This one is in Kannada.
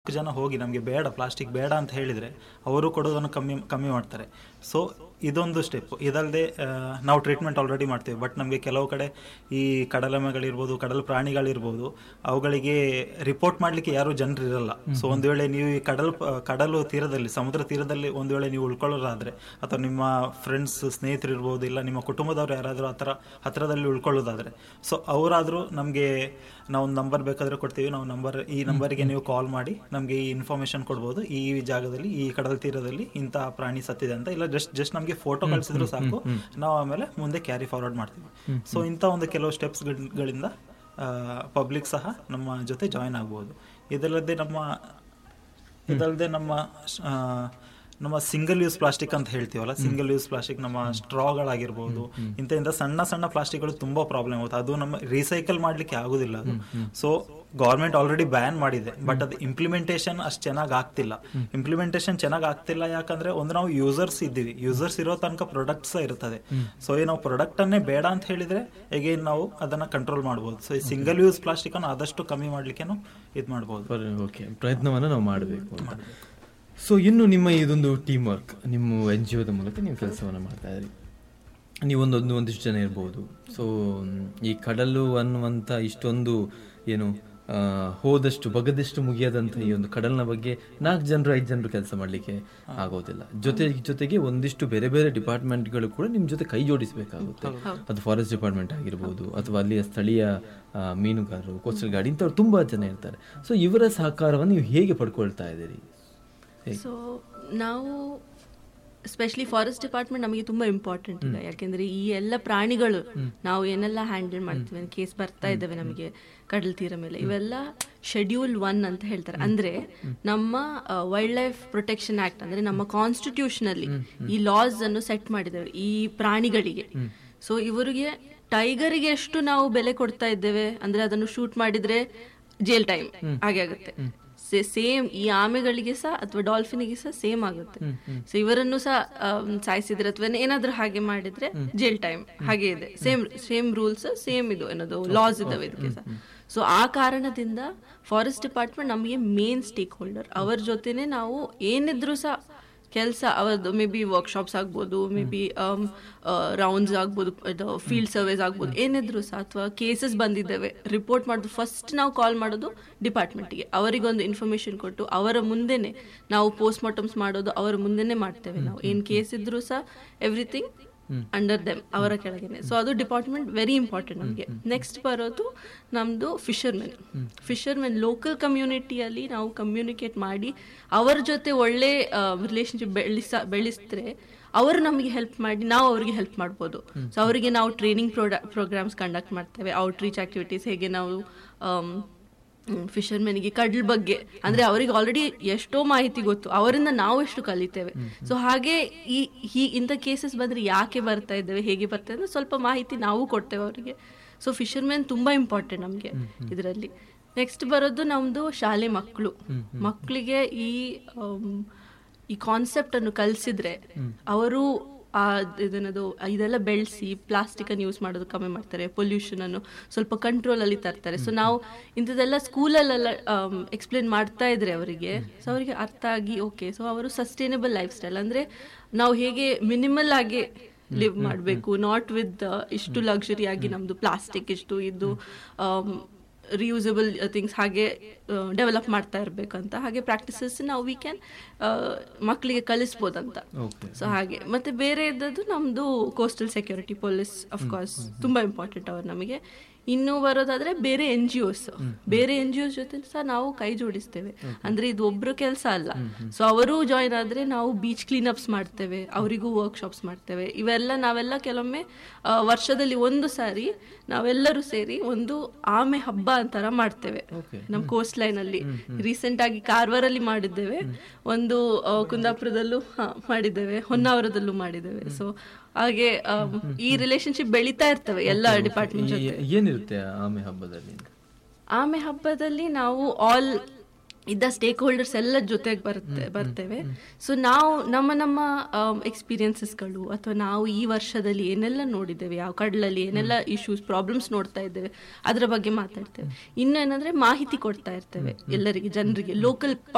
ಜನ ಹೋಗಿ ನಮಗೆ ಬೇಡ ಪ್ಲಾಸ್ಟಿಕ್ ಬೇಡ ಅಂತ ಹೇಳಿದರೆ ಅವರು ಕೊಡೋದನ್ನು ಕಮ್ಮಿ ಕಮ್ಮಿ ಮಾಡ್ತಾರೆ ಸೊ ಇದೊಂದು ಸ್ಟೆಪ್ ಇದಲ್ಲದೆ ನಾವು ಟ್ರೀಟ್ಮೆಂಟ್ ಆಲ್ರೆಡಿ ಮಾಡ್ತೀವಿ ಬಟ್ ನಮಗೆ ಕೆಲವು ಕಡೆ ಈ ಕಡಲಮೆಗಳಿರ್ಬೋದು ಕಡಲ ಪ್ರಾಣಿಗಳಿರ್ಬೋದು ಅವುಗಳಿಗೆ ರಿಪೋರ್ಟ್ ಮಾಡಲಿಕ್ಕೆ ಯಾರು ಜನರು ಇರಲ್ಲ ಸೊ ಒಂದು ವೇಳೆ ನೀವು ಈ ಕಡಲ್ ಪ- ಕಡಲು ತೀರದಲ್ಲಿ ಸಮುದ್ರ ತೀರದಲ್ಲಿ ಒಂದು ವೇಳೆ ನೀವು ಉಳ್ಕೊಳ್ಳೋದಾದ್ರೆ ಅಥವಾ ನಿಮ್ಮ ಫ್ರೆಂಡ್ಸ್ ಸ್ನೇಹಿತರು ಇರ್ಬೋದು ಇಲ್ಲ ನಿಮ್ಮ ಕುಟುಂಬದವ್ರು ಯಾರಾದರೂ ಆ ಥರ ಹತ್ರದಲ್ಲಿ ಉಳ್ಕೊಳ್ಳೋದಾದ್ರೆ ಸೊ ಅವರಾದರೂ ನಮಗೆ ನಾವು ಒಂದು ನಂಬರ್ ಬೇಕಾದರೆ ಕೊಡ್ತೀವಿ ನಾವು ನಂಬರ್ ಈ ನಂಬರಿಗೆ ನೀವು ಕಾಲ್ ಮಾಡಿ ನಮಗೆ ಈ ಇನ್ಫಾರ್ಮೇಶನ್ ಕೊಡ್ಬೋದು ಈ ಜಾಗದಲ್ಲಿ ಈ ಕಡಲ ತೀರದಲ್ಲಿ ಇಂಥ ಪ್ರಾಣಿ ಸತ್ತಿದೆ ಅಂತ ಇಲ್ಲ ಜಸ್ಟ್ ಜಸ್ಟ್ ನಮಗೆ ಫೋಟೋ ಕಳಿಸಿದ್ರು ಸಾಕು ನಾವು ಆಮೇಲೆ ಮುಂದೆ ಕ್ಯಾರಿ ಫಾರ್ವರ್ಡ್ ಮಾಡ್ತೀವಿ ಸೊ ಇಂಥ ಒಂದು ಕೆಲವು ಸ್ಟೆಪ್ಸ್ಗಳಿಂದ ಪಬ್ಲಿಕ್ ಸಹ ನಮ್ಮ ಜೊತೆ ಜಾಯಿನ್ ಆಗ್ಬೋದು ಇದಲ್ಲದೆ ನಮ್ಮ ಇದಲ್ಲದೆ ನಮ್ಮ ಆ, ನಮ್ಮ ಸಿಂಗಲ್ ಯೂಸ್ ಪ್ಲಾಸ್ಟಿಕ್ ಅಂತ ಹೇಳ್ತೀವಲ್ಲ ಸಿಂಗಲ್ ಯೂಸ್ ಪ್ಲಾಸ್ಟಿಕ್ ನಮ್ಮ ಸ್ಟ್ರಾಗಳಾಗಿರ್ಬೋದು ಇಂಥ ಇಂಥ ಸಣ್ಣ ಸಣ್ಣ ಪ್ಲಾಸ್ಟಿಕ್ಗಳು ತುಂಬಾ ಪ್ರಾಬ್ಲಮ್ ಆಗುತ್ತೆ ಅದು ನಮ್ಮ ರೀಸೈಕಲ್ ಮಾಡ್ಲಿಕ್ಕೆ ಆಗುದಿಲ್ಲ ಅದು ಸೊ ಗೌರ್ಮೆಂಟ್ ಆಲ್ರೆಡಿ ಬ್ಯಾನ್ ಮಾಡಿದೆ ಬಟ್ ಅದು ಇಂಪ್ಲಿಮೆಂಟೇಷನ್ ಅಷ್ಟು ಚೆನ್ನಾಗಿ ಆಗ್ತಿಲ್ಲ ಇಂಪ್ಲಿಮೆಂಟೇಷನ್ ಚೆನ್ನಾಗಿ ಆಗ್ತಿಲ್ಲ ಯಾಕಂದ್ರೆ ಒಂದು ನಾವು ಯೂಸರ್ಸ್ ಇದ್ದೀವಿ ಯೂಸರ್ಸ್ ಇರೋ ತನಕ ಪ್ರಾಡಕ್ಟ್ಸ್ ಇರ್ತದೆ ಸೊ ಈ ನಾವು ಪ್ರಾಡಕ್ಟ್ ಅನ್ನೇ ಬೇಡ ಅಂತ ಹೇಳಿದ್ರೆ ಎಗೇನ್ ನಾವು ಅದನ್ನ ಕಂಟ್ರೋಲ್ ಮಾಡ್ಬೋದು ಸೊ ಈ ಸಿಂಗಲ್ ಯೂಸ್ ಪ್ಲಾಸ್ಟಿಕ್ ಅನ್ನು ಆದಷ್ಟು ಕಮ್ಮಿ ಮಾಡ್ಲಿಕ್ಕೆ ಇದು ಮಾಡ್ಬೋದು ಓಕೆ ಪ್ರಯತ್ನವನ್ನು ನಾವು ಮಾಡಬೇಕು ಅಂತ ಸೊ ಇನ್ನು ನಿಮ್ಮ ಇದೊಂದು ಟೀಮ್ ವರ್ಕ್ ನಿಮ್ಮ ಎನ್ ಜಿ ಒದ ಮೂಲಕ ನೀವು ಕೆಲಸವನ್ನು ಮಾಡ್ತಾ ಇದ್ದೀರಿ ನೀವೊಂದೊಂದು ಒಂದಿಷ್ಟು ಜನ ಇರ್ಬೋದು ಸೊ ಈ ಕಡಲು ಅನ್ನುವಂಥ ಇಷ್ಟೊಂದು ಏನು ಆ, ಹೋದಷ್ಟು ಬಗದಷ್ಟು ಮುಗಿಯದಂಥ ಈ ಒಂದು ಕಡಲಿನ ಬಗ್ಗೆ ನಾಲ್ಕು ಜನರು ಐದು ಜನರು ಕೆಲಸ ಮಾಡಲಿಕ್ಕೆ ಆಗೋದಿಲ್ಲ ಜೊತೆ ಜೊತೆಗೆ ಒಂದಿಷ್ಟು ಬೇರೆ ಬೇರೆ ಡಿಪಾರ್ಟ್ಮೆಂಟ್ಗಳು ಕೂಡ ನಿಮ್ಮ ಜೊತೆ ಕೈ ಜೋಡಿಸಬೇಕಾಗುತ್ತೆ ಅದು ಫಾರೆಸ್ಟ್ ಡಿಪಾರ್ಟ್ಮೆಂಟ್ ಆಗಿರ್ಬೋದು ಅಥವಾ ಅಲ್ಲಿಯ ಸ್ಥಳೀಯ ಆ, ಮೀನುಗಾರರು ಕೋಸ್ಟಲ್ ಗಾರ್ಡ್ ಇಂಥವ್ರು ತುಂಬ ಜನ ಇರ್ತಾರೆ ಸೊ ಇವರ ಸಹಕಾರವನ್ನು ನೀವು ಹೇಗೆ ಪಡ್ಕೊಳ್ತಾ ಇದ್ದೀರಿ ಸೊ ನಾವು ಸ್ಪೆಷಲಿ ಫಾರೆಸ್ಟ್ ಡಿಪಾರ್ಟ್ಮೆಂಟ್ ನಮಗೆ ತುಂಬಾ ಇಂಪಾರ್ಟೆಂಟ್ ಈಗ ಯಾಕೆಂದ್ರೆ ಈ ಎಲ್ಲ ಪ್ರಾಣಿಗಳು ನಾವು ಏನೆಲ್ಲ ಹ್ಯಾಂಡಲ್ ಮಾಡ್ತೀವಿ ಕೇಸ್ ಬರ್ತಾ ಇದ್ದಾವೆ ನಮಗೆ ಕಡಲ್ ತೀರ ಮೇಲೆ ಇವೆಲ್ಲ ಶೆಡ್ಯೂಲ್ ಒನ್ ಅಂತ ಹೇಳ್ತಾರೆ ಅಂದ್ರೆ ನಮ್ಮ ವೈಲ್ಡ್ ಲೈಫ್ ಪ್ರೊಟೆಕ್ಷನ್ ಆಕ್ಟ್ ಅಂದ್ರೆ ನಮ್ಮ ಕಾನ್ಸ್ಟಿಟ್ಯೂಷನ್ ಅಲ್ಲಿ ಈ ಲಾಸ್ ಅನ್ನು ಸೆಟ್ ಮಾಡಿದ್ದೇವೆ ಈ ಪ್ರಾಣಿಗಳಿಗೆ ಸೊ ಇವರಿಗೆ ಟೈಗರಿಗೆ ಎಷ್ಟು ನಾವು ಬೆಲೆ ಕೊಡ್ತಾ ಇದ್ದೇವೆ ಅಂದ್ರೆ ಅದನ್ನು ಶೂಟ್ ಮಾಡಿದ್ರೆ ಜೇಲ್ ಟೈಮ್ ಹಾಗೆ ಆಗುತ್ತೆ ಸೇಮ್ ಈ ಆಮೆಗಳಿಗೆ ಸಹ ಅಥವಾ ಡಾಲ್ಫಿನಿಗೆ ಸಹ ಸೇಮ್ ಆಗುತ್ತೆ ಸೊ ಇವರನ್ನು ಸಹ ಆಮ್, ಸಾಯಿಸಿದ್ರೆ ಅಥವಾ ಏನಾದ್ರೂ ಹಾಗೆ ಮಾಡಿದ್ರೆ ಜೇಲ್ ಟೈಮ್ ಹಾಗೆ ಇದೆ ಸೇಮ್ ಸೇಮ್ ರೂಲ್ಸ್ ಸೇಮ್ ಇದು ಏನದು ಲಾಸ್ ಇದಾವೆ ಇದಕ್ಕೆ ಸಹ ಸೊ ಆ ಕಾರಣದಿಂದ ಫಾರೆಸ್ಟ್ ಡಿಪಾರ್ಟ್ಮೆಂಟ್ ನಮಗೆ ಮೇನ್ ಸ್ಟೇಕ್ ಹೋಲ್ಡರ್ ಅವರ ಜೊತೆನೆ ನಾವು ಏನಿದ್ರು ಸಹ ಕೆಲಸ ಅವರದ್ದು ಮೇ ಬಿ ವರ್ಕ್ಶಾಪ್ಸ್ ಆಗ್ಬೋದು ಮೇ ಬಿ ರೌಂಡ್ಸ್ ಆಗ್ಬೋದು ಇದು ಫೀಲ್ಡ್ ಸರ್ವೇಸ್ ಆಗ್ಬೋದು ಏನಿದ್ರು ಸಹ ಅಥವಾ ಕೇಸಸ್ ಬಂದಿದ್ದಾವೆ ರಿಪೋರ್ಟ್ ಮಾಡೋದು ಫಸ್ಟ್ ನಾವು ಕಾಲ್ ಮಾಡೋದು ಡಿಪಾರ್ಟ್ಮೆಂಟ್ಗೆ ಅವರಿಗೊಂದು ಇನ್ಫಾರ್ಮೇಶನ್ ಕೊಟ್ಟು ಅವರ ಮುಂದೆನೆ ನಾವು ಪೋಸ್ಟ್ ಮಾರ್ಟಮ್ಸ್ ಮಾಡೋದು ಅವರ ಮುಂದೆನೆ ಮಾಡ್ತೇವೆ ನಾವು ಏನು ಕೇಸ್ ಇದ್ರೂ ಸಹ ಎವ್ರಿಥಿಂಗ್ ಅಂಡರ್ ದೆಮ್ ಅವರ ಕೆಳಗೇನೆ ಸೊ ಅದು ಡಿಪಾರ್ಟ್ಮೆಂಟ್ ವೆರಿ ಇಂಪಾರ್ಟೆಂಟ್ ನಮಗೆ ನೆಕ್ಸ್ಟ್ ಬರೋದು ನಮ್ಮದು ಫಿಶರ್ಮೆನ್ ಫಿಶರ್ಮೆನ್ ಲೋಕಲ್ ಕಮ್ಯುನಿಟಿಯಲ್ಲಿ ನಾವು ಕಮ್ಯುನಿಕೇಟ್ ಮಾಡಿ ಅವರ ಜೊತೆ ಒಳ್ಳೆ ರಿಲೇಶನ್ಶಿಪ್ ಬೆಳೆಸ ಬೆಳೆಸಿದ್ರೆ ಅವರು ನಮಗೆ ಹೆಲ್ಪ್ ಮಾಡಿ ನಾವು ಅವರಿಗೆ ಹೆಲ್ಪ್ ಮಾಡ್ಬೋದು ಸೊ ಅವರಿಗೆ ನಾವು ಟ್ರೈನಿಂಗ್ ಪ್ರೋಡ ಪ್ರೋಗ್ರಾಮ್ಸ್ ಕಂಡಕ್ಟ್ ಮಾಡ್ತೇವೆ ಔಟ್ ರೀಚ್ ಆಕ್ಟಿವಿಟೀಸ್ ಹೇಗೆ ನಾವು ಆಮ್, ಫಿಶರ್ಮೆನ್ಗೆ ಕಡಲ್ ಬಗ್ಗೆ ಅಂದ್ರೆ ಅವರಿಗೆ ಆಲ್ರೆಡಿ ಎಷ್ಟೋ ಮಾಹಿತಿ ಗೊತ್ತು ಅವರಿಂದ ನಾವು ಎಷ್ಟು ಕಲಿತೇವೆ ಸೊ ಹಾಗೆ ಈ ಈ ಇಂಥ ಕೇಸಸ್ ಬಂದ್ರೆ ಯಾಕೆ ಬರ್ತಾ ಇದ್ದೇವೆ ಹೇಗೆ ಬರ್ತಾ ಇದ್ದೇವೆ ಸ್ವಲ್ಪ ಮಾಹಿತಿ ನಾವು ಕೊಡ್ತೇವೆ ಅವರಿಗೆ ಸೊ ಫಿಶರ್ಮೆನ್ ತುಂಬಾ ಇಂಪಾರ್ಟೆಂಟ್ ನಮಗೆ ಇದರಲ್ಲಿ ನೆಕ್ಸ್ಟ್ ಬರೋದು ನಮ್ದು ಶಾಲೆ ಮಕ್ಕಳು ಮಕ್ಕಳಿಗೆ ಈ ಆಮ್, ಈ ಕಾನ್ಸೆಪ್ಟ್ ಅನ್ನು ಕಲಿಸಿದ್ರೆ ಅವರು ಆ ಇದನ್ನದು ಇದೆಲ್ಲ ಬೆಳೆಸಿ ಪ್ಲಾಸ್ಟಿಕ್ ಅನ್ನು ಯೂಸ್ ಮಾಡೋದು ಕಮ್ಮಿ ಮಾಡ್ತಾರೆ ಪೊಲ್ಯೂಷನ್ ಅನ್ನು ಸ್ವಲ್ಪ ಕಂಟ್ರೋಲ್ ಅಲ್ಲಿ ತರ್ತಾರೆ ಸೊ ನಾವು ಇಂಥದ್ದೆಲ್ಲ ಸ್ಕೂಲಲ್ಲೆಲ್ಲ ಎಕ್ಸ್ಪ್ಲೇನ್ ಮಾಡ್ತಾ ಇದ್ರೆ ಅವರಿಗೆ ಸೊ ಅವರಿಗೆ ಅರ್ಥ ಆಗಿ ಓಕೆ ಸೊ ಅವರು ಸಸ್ಟೈನಬಲ್ ಲೈಫ್ ಸ್ಟೈಲ್ ಅಂದ್ರೆ ನಾವು ಹೇಗೆ ಮಿನಿಮಲ್ ಆಗಿ ಲಿವ್ ಮಾಡಬೇಕು ನಾಟ್ ವಿತ್ ಇಷ್ಟು ಲಕ್ಸುರಿ ಆಗಿ ನಮ್ದು ಪ್ಲಾಸ್ಟಿಕ್ ಇಷ್ಟು ಇದು ರಿಯೂಸಬಲ್ ಥಿಂಗ್ಸ್ ಹಾಗೆ ಡೆವಲಪ್ ಮಾಡ್ತಾ ಇರಬೇಕಂತ ಹಾಗೆ ಪ್ರಾಕ್ಟೀಸಸ್ ನಾವು ವಿ ಕ್ಯಾನ್ ಮಕ್ಕಳಿಗೆ ಕಲಿಸ್ಬೋದಂತ ಓಕೆ ಸೊ ಹಾಗೆ ಮತ್ತೆ ಬೇರೆ ಇದ್ದದ್ದು ನಮ್ದು ಕೋಸ್ಟಲ್ ಸೆಕ್ಯೂರಿಟಿ ಪೊಲೀಸ್ ಕೋರ್ಸ್ ತುಂಬಾ ಇಂಪಾರ್ಟೆಂಟ್ ಅವರು ನಮಗೆ ಇನ್ನು ಬರೋದಾದ್ರೆ ಬೇರೆ ಎನ್ ಜಿ ಒಸ್ ಬೇರೆ ಎನ್ ಜಿ ಒಸ್ ಜೊತೆ ಸಹ ನಾವು ಕೈ ಜೋಡಿಸ್ತೇವೆ ಅಂದ್ರೆ ಇದು ಒಬ್ರು ಕೆಲಸ ಅಲ್ಲ ಸೊ ಅವರು ಜಾಯಿನ್ ಆದ್ರೆ ನಾವು ಬೀಚ್ ಕ್ಲೀನಪ್ಸ್ ಮಾಡ್ತೇವೆ ಅವರಿಗೂ ವರ್ಕ್ಶಾಪ್ಸ್ ಮಾಡ್ತೇವೆ ಇವೆಲ್ಲ ನಾವೆಲ್ಲ ಕೆಲವೊಮ್ಮೆ ಆ, ವರ್ಷದಲ್ಲಿ ಒಂದು ಸಾರಿ ನಾವೆಲ್ಲರೂ ಸೇರಿ ಒಂದು ಆಮೆ ಹಬ್ಬ ಅಂತರ ಮಾಡ್ತೇವೆ ನಮ್ಮ ಕೋಸ್ಟ್ ಲೈನ್ ಅಲ್ಲಿ ರೀಸೆಂಟ್ ಆಗಿ ಕಾರವಾರಲ್ಲಿ ಮಾಡಿದ್ದೇವೆ ಒಂದು ಆ, ಕುಂದಾಪುರದಲ್ಲೂ ಹಾ, ಮಾಡಿದ್ದೇವೆ ಹೊನ್ನಾವರದಲ್ಲೂ ಮಾಡಿದ್ದೇವೆ ಸೊ ಹಾಗೆ ಆ, ಈ ರಿಲೇಶನ್ಶಿಪ್ ಬೆಳೀತಾ ಇರ್ತವೆ ಎಲ್ಲ ಡಿಪಾರ್ಟ್ಮೆಂಟ್ ಜೊತೆ ಏನಿರುತ್ತೆ ಆಮೆ ಹಬ್ಬದಲ್ಲಿ ಆಮೆ ಹಬ್ಬದಲ್ಲಿ ನಾವು ಆಲ್ ಇದ್ದ ಸ್ಟೇಕ್ ಹೋಲ್ಡರ್ಸ್ ಎಲ್ಲ ಜೊತೆಗೆ ಬರುತ್ತೆ ಬರ್ತೇವೆ ಸೊ ನಾವು ನಮ್ಮ ನಮ್ಮ ಎಕ್ಸ್ಪೀರಿಯನ್ಸಸ್ಗಳು ಅಥವಾ ನಾವು ಈ ವರ್ಷದಲ್ಲಿ ಏನೆಲ್ಲ ನೋಡಿದ್ದೇವೆ ಯಾವ ಕಡಲಲ್ಲಿ ಏನೆಲ್ಲ ಇಶ್ಯೂಸ್ ಪ್ರಾಬ್ಲಮ್ಸ್ ನೋಡ್ತಾ ಇದ್ದೇವೆ ಅದರ ಬಗ್ಗೆ ಮಾತಾಡ್ತೇವೆ ಇನ್ನು ಏನಂದ್ರೆ ಮಾಹಿತಿ ಕೊಡ್ತಾ ಇರ್ತೇವೆ ಎಲ್ಲರಿಗೆ ಜನರಿಗೆ ಲೋಕಲ್